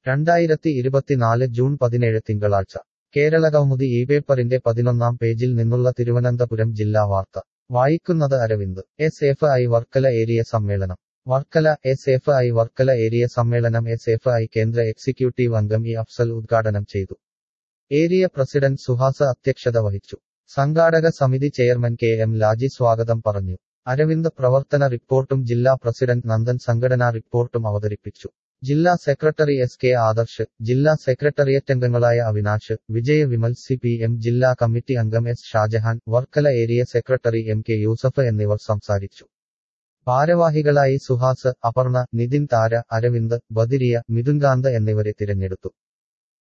രണ്ടായിരത്തി ഇരുപത്തിനാല് ജൂൺ പതിനേഴ് തിങ്കളാഴ്ച കേരളകൗമുദി ഈ പേപ്പറിന്റെ പതിനൊന്നാം പേജിൽ നിന്നുള്ള തിരുവനന്തപുരം ജില്ലാ വാർത്ത വായിക്കുന്നത് Aravind S F I Varkala area സമ്മേളനം Varkala S F I Varkala area സമ്മേളനം എസ് എഫ് ഐ കേന്ദ്ര എക്സിക്യൂട്ടീവ് അംഗം ഇ അഫ്സൽ ഉദ്ഘാടനം ചെയ്തു ഏരിയ പ്രസിഡന്റ് സുഹാസ അധ്യക്ഷത വഹിച്ചു സംഘാടക സമിതി ചെയർമാൻ കെ എം ലാജി സ്വാഗതം പറഞ്ഞു അരവിന്ദ് പ്രവർത്തന റിപ്പോർട്ടും ജില്ലാ പ്രസിഡന്റ് നന്ദൻ സംഘടനാ റിപ്പോർട്ടും അവതരിപ്പിച്ചു ജില്ലാ സെക്രട്ടറി എസ് കെ ആദർശ് ജില്ലാ സെക്രട്ടേറിയറ്റ് അംഗങ്ങളായ Avinash Vijaya Vimal C P M ജില്ലാ കമ്മിറ്റി അംഗം S Shajahan Varkala area secretary M K Yusuf എന്നിവർ സംസാരിച്ചു ഭാരവാഹികളായി സുഹാസ് അപർണ നിതിൻ താര അരവിന്ദ് ബദിരിയ മിഥുൻകാന്ത് എന്നിവരെ തിരഞ്ഞെടുത്തു